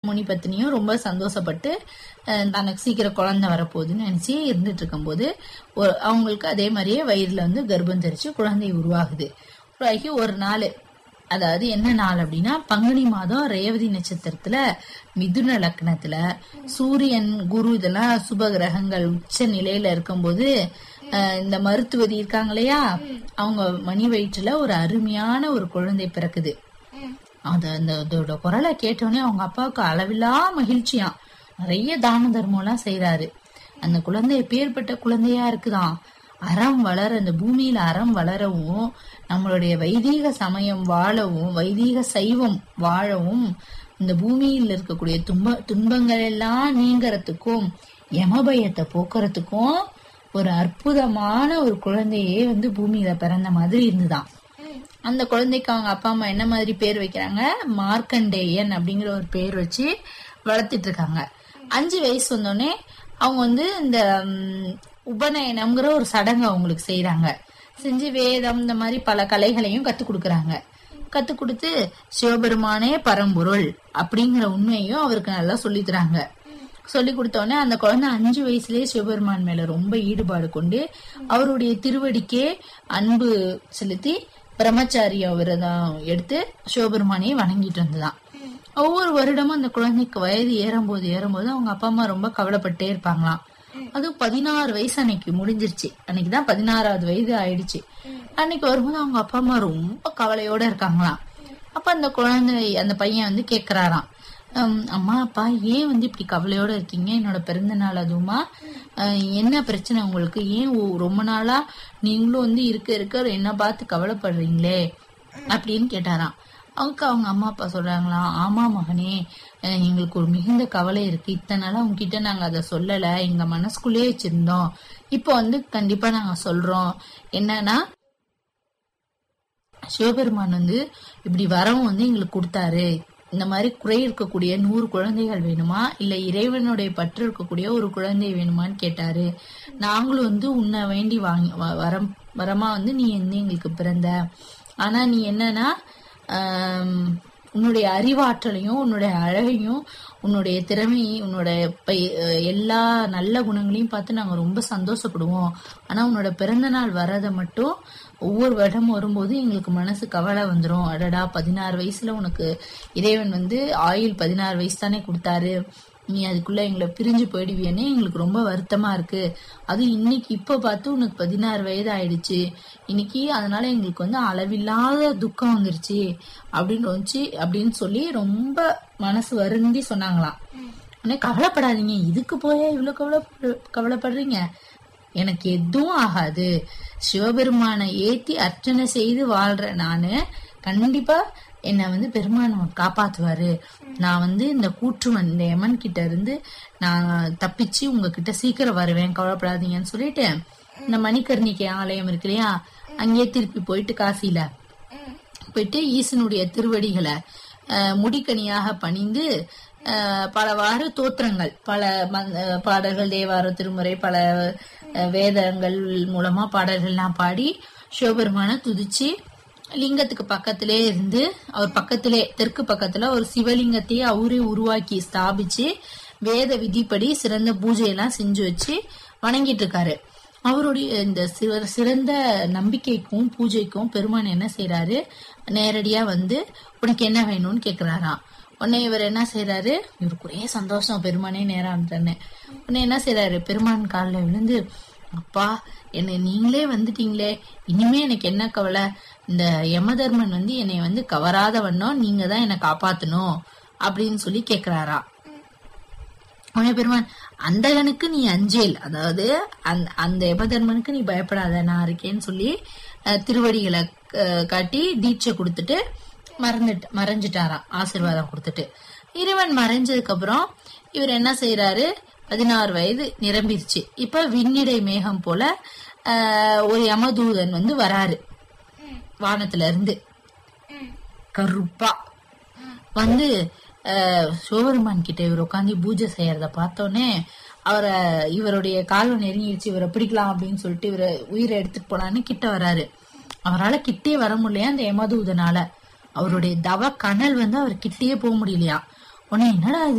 முனி பத்தினியும் ரொம்ப சந்தோஷப்பட்டு அஹ், தனக்கு சீக்கிரம் குழந்தை வரப்போகுதுன்னு நினைச்சு இருந்துட்டு இருக்கும்போது ஒரு- அவங்களுக்கு அதே மாதிரியே வயிறுல வந்து கர்ப்பம் தெரிச்சு குழந்தை உருவாகுது உருவாகி ஒரு நாள் அதாவது என்ன நாள் அப்படின்னா பங்குனி மாதம் ரேவதி நட்சத்திரத்துல மிதுன லக்னத்துல சூரியன் குரு இதெல்லாம் சுப கிரகங்கள் உச்ச நிலையில இருக்கும்போது அஹ், இந்த மருத்துவதி இருக்காங்க இல்லையா அவங்க மணி வயிற்றுல ஒரு அருமையான ஒரு குழந்தை பிறக்குது அது அந்த அதோட குரலை கேட்டோடனே அவங்க அப்பாவுக்கு அளவில்லா மகிழ்ச்சியாம் நிறைய தான தர்மம் எல்லாம் செய்யறாரு அந்த குழந்தை எப்பேற்பட்ட குழந்தையா இருக்குதாம் அறம் வளர அந்த பூமியில அறம் வளரவும் நம்மளுடைய வைதீக சமயம் வாழவும் வைதீக சைவம் வாழவும் இந்த பூமியில் இருக்கக்கூடிய துன்ப துன்பங்கள் எல்லாம் நீங்கறதுக்கும் யமபயத்தை போக்குறதுக்கும் ஒரு அற்புதமான ஒரு குழந்தையே வந்து பூமியில பிறந்த மாதிரி இருந்துதான் அந்த குழந்தைக்கு அவங்க அப்பா அம்மா என்ன மாதிரி பேர் வைக்கிறாங்க மார்க்கண்டேயன் அப்படிங்கிற ஒரு பேர் வச்சு வளர்த்துட்டு இருக்காங்க அஞ்சு வயசு வந்தோடனே அவங்க வந்து இந்த ம், உபநயனம்ங்கிற ஒரு சடங்கு அவங்களுக்கு செய்யறாங்க செஞ்சு வேதம் இந்த மாதிரி பல கலைகளையும் கத்து கொடுக்கறாங்க கத்து கொடுத்து சிவபெருமானே பரம்பொருள் அப்படிங்கிற உண்மையும் அவருக்கு நல்லா சொல்லித் தராங்க சொல்லி கொடுத்த உடனே அந்த குழந்தை அஞ்சு வயசுலயே சிவபெருமான் மேல ரொம்ப ஈடுபாடு கொண்டு அவருடைய திருவடிக்கே அன்பு செலுத்தி பிரம்மச்சாரி விரதம் எடுத்து சிவபெருமானையே வணங்கிட்டு வந்துதான் ஒவ்வொரு வருடமும் அந்த குழந்தைக்கு வயது ஏறும்போது ஏறும்போது அவங்க அப்பா அம்மா ரொம்ப கவலைப்பட்டே இருப்பாங்களாம் அது பதினாறு வயசு அன்னைக்கு முடிஞ்சிருச்சு அன்னைக்குதான் பதினாறாவது வயது ஆயிடுச்சு அன்னைக்கு வரும்போது அவங்க அப்பா அம்மா ரொம்ப கவலையோட இருக்காங்களாம் அப்ப அந்த குழந்தை அந்த பையன் வந்து கேக்குறாராம் "ஹம், அம்மா அப்பா ஏன் வந்து இப்படி கவலையோட இருக்கீங்க என்னோட பிறந்த நாள் அதுவுமா அஹ், என்ன பிரச்சனை உங்களுக்கு ஏன் ஒ- ரொம்ப நாளா நீங்களும் வந்து இருக்க இருக்க என்ன பார்த்து கவலைப்படுறீங்களே அப்படின்னு கேட்டாராம் அவங்க அவங்க அம்மா அப்பா சொல்றாங்களாம் ஆமா மகனே அஹ், எங்களுக்கு ஒரு மிகுந்த கவலை இருக்கு இத்தனை நாளா உங்ககிட்ட நாங்க அதை சொல்லல எங்க மனசுக்குள்ளேயே வச்சிருந்தோம் இப்போ வந்து கண்டிப்பா நாங்க சொல்றோம் என்னன்னா சிவபெருமான் வந்து இப்படி வரவும் வந்து எங்களுக்கு கொடுத்தாரு இந்த மாதிரி குறை இருக்கக்கூடிய நூறு குழந்தைகள் வேணுமா இல்ல இறைவனுடைய பற்று இருக்கக்கூடிய ஒரு குழந்தை வேணுமான்னு கேட்டாரு நாங்களும் வந்து உன்னை வேண்டி வாங்கி வ- வரம் வரமா வந்து நீ வந்து எங்களுக்கு பிறந்த ஆனா நீ என்னன்னா ஆம், உன்னுடைய அறிவாற்றலையும் உன்னுடைய அழகையும் உன்னுடைய திறமையும் உன்னோட பை- அஹ் எல்லா நல்ல குணங்களையும் பார்த்து நாங்க ரொம்ப சந்தோஷப்படுவோம் ஆனா உன்னோட பிறந்த நாள் வர்றதை மட்டும் ஒவ்வொரு வருடம் வரும்போது எங்களுக்கு மனசு கவலை வந்துரும் அடடா பதினாறு வயசுல உனக்கு இறைவன் வந்து ஆயுள் பதினாறு வயசு தானே கொடுத்தாரு நீ அதுக்குள்ள எங்களை பிரிஞ்சு போயிடுவியன்னு எங்களுக்கு ரொம்ப வருத்தமா இருக்கு அது இன்னைக்கு இப்ப பார்த்து உனக்கு பதினாறு வயது ஆயிடுச்சு இன்னைக்கு அதனால எங்களுக்கு வந்து அளவில்லாத துக்கம் வந்துருச்சு அப்படின்னு வந்துச்சு அப்படின்னு சொல்லி ரொம்ப மனசு வருந்தி சொன்னாங்களாம் உடனே கவலைப்படாதீங்க இதுக்கு போய் இவ்வளவு கவலை கவலைப்படுறீங்க எனக்கு எதுவும் ஆகாது சிவபெருமானை ஏத்தி அர்ச்சனை செய்து வாழ்ற நானு கண்டிப்பா என்னை வந்து பெருமான் காப்பாத்துவாரு நான் வந்து இந்த கூற்றுவன் இந்த யமன் கிட்ட இருந்து நான் தப்பிச்சு உங்ககிட்ட சீக்கிரம் வருவேன் கவலைப்படாதீங்கன்னு சொல்லிட்டு இந்த மணிக்கர்ணிக்கை ஆலயம் இருக்கு இல்லையா அங்கேயே திருப்பி போயிட்டு காசியில போயிட்டு ஈசனுடைய திருவடிகளை அஹ், முடிக்கணியாக பணிந்து அஹ், பலவாறு தோத்திரங்கள் பல மந்- அஹ், பாடல்கள் தேவார திருமுறை பல அஹ், வேதங்கள் மூலமா பாடல்கள்லாம் பாடி சிவபெருமான துதிச்சு லிங்கத்துக்கு பக்கத்திலே இருந்து அவர் பக்கத்திலே தெற்கு பக்கத்துல ஒரு சிவலிங்கத்தையே அவரே உருவாக்கி ஸ்தாபிச்சு வேத விதிப்படி சிறந்த பூஜையெல்லாம் செஞ்சு வச்சு வணங்கிட்டு இருக்காரு அவருடைய இந்த சிற- சிறந்த நம்பிக்கைக்கும் பூஜைக்கும் பெருமான் என்ன செய்யறாரு நேரடியா வந்து உனக்கு என்ன வேணும்னு கேக்குறாராம் உடனே இவர் என்ன செய்யறாரு இவருக்கு ஒரே சந்தோஷம் பெருமானே நேரம் வந்துட்டேன்னு உடனே என்ன செய்யறாரு பெருமான் காலில் விழுந்து அப்பா என்னை நீங்களே வந்துட்டீங்களே இனிமே எனக்கு என்ன கவலை இந்த யமதர்மன் வந்து என்னை வந்து கவராத வண்ணம் நீங்க தான் என்னை காப்பாத்தணும் அப்படின்னு சொல்லி கேக்குறாராம் உடனே பெருமான் அந்தகனுக்கு நீ அஞ்சேல் அதாவது அந்த அந்த யமதர்மனுக்கு நீ பயப்படாத நான் இருக்கேன்னு சொல்லி அஹ், திருவடிகளை அஹ், காட்டி தீட்சை கொடுத்துட்டு மறந்துட்டு மறைஞ்சிட்டாராம் ஆசீர்வாதம் கொடுத்துட்டு இறைவன் மறைஞ்சதுக்கு அப்புறம் இவர் என்ன செய்யறாரு பதினாறு வயது நிரம்பிருச்சு இப்ப விண்ணிடை மேகம் போல அஹ், ஒரு யமதூதன் வந்து வராரு வானத்துல இருந்து கருப்பா வந்து அஹ், சிவபெருமான் கிட்ட இவர் உட்காந்து பூஜை செய்யறத பார்த்தோன்னே அவரை இவருடைய கால்வ நெருங்கிடுச்சு இவரை பிடிக்கலாம் அப்படின்னு சொல்லிட்டு இவரை உயிரை எடுத்துட்டு போலான்னு கிட்ட வராரு அவரால் கிட்டே வர முடியலையா அந்த யமதூதனால அவருடைய தவ கனல் வந்து அவர் கிட்டேயே போக முடியலையா உடனே என்னடா இது